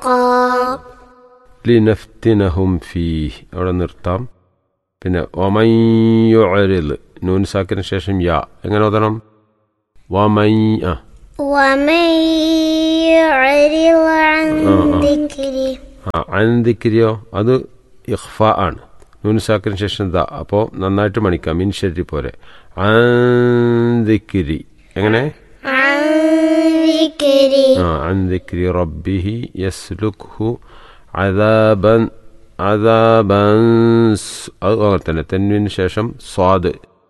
رزقا ലിനഫ്തിനഹും ഫീ അവിടെ നിർത്താം പിന്നെ ഒമയ്യൊഴിൽ നൂൻ സാക്കിന് ശേഷം യാ എങ്ങനെ ഓതണം വമൈ ആ ومن يعرض عن ذكري ആ അൻദിക്കിരിയോ അത് ഇഖ്ഫ ആണ് നൂൻ സാക്കിന് ശേഷം ദ അപ്പോൾ നന്നായിട്ട് മണിക്കാം മിൻ ശരി പോലെ അൻദിക്കിരി എങ്ങനെ عن ذكري ആ അൻദിക്കിരി റബ്ബിഹി യസ്ലുഖു അദാബൻ അദാബൻ സ്- അത് അങ്ങനെ തന്നെ തെന്നിന് ശേഷം സ്വാദ്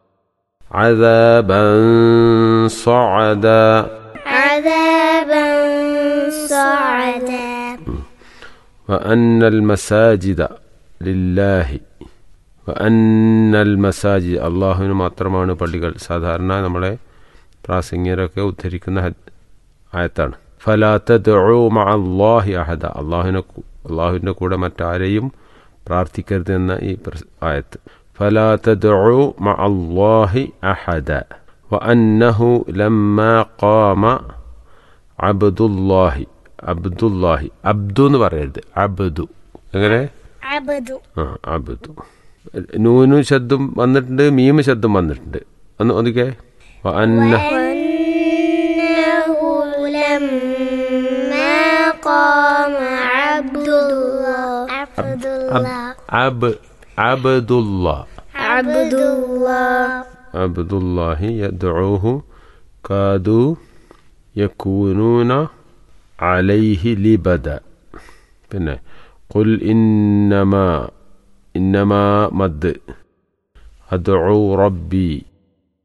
അദാബൻ സ്വഅദ عذابا صعدا وأن المساجد لله وأن المساجد അള്ളാഹുവിന് മാത്രമാണ് പള്ളികൾ സാധാരണ നമ്മളെ പ്രാസംഗികരൊക്കെ ഉദ്ധരിക്കുന്ന ഹദ്- ആയത്താണ് ഫലാത്ത അള്ളാഹി അഹദ അള്ളാഹുവിനെ കു- അള്ളാഹുവിൻ്റെ കൂടെ മറ്റാരെയും പ്രാർത്ഥിക്കരുത് എന്ന ഈ പ്രസ്- ആയത്ത് ഫലാത്ത അള്ളാഹി അഹദ وأنه لما قام عبد الله عبد الله അബ്ദു എന്ന് പറയരുത് അബ്ദു എങ്ങനെ عبد ആ അബ്ദു നൂനു ശബ്ദം വന്നിട്ടുണ്ട് മീമ് ശബ്ദം വന്നിട്ടുണ്ട് ഒന്ന് ഒന്നിക്കേ അന്ന وأنه لما قام عبد الله عبد الله അബ് അബ്ദുല്ല عبد الله അബ്ദുല്ലാഹി യദ്ഉഹു കാദു യകൂനൂന അലൈഹി ലിബദ പിന്നെ ഖുൽ ഇന്നമാ ഇന്നമാ മദ് അദ്ഉ റബ്ബി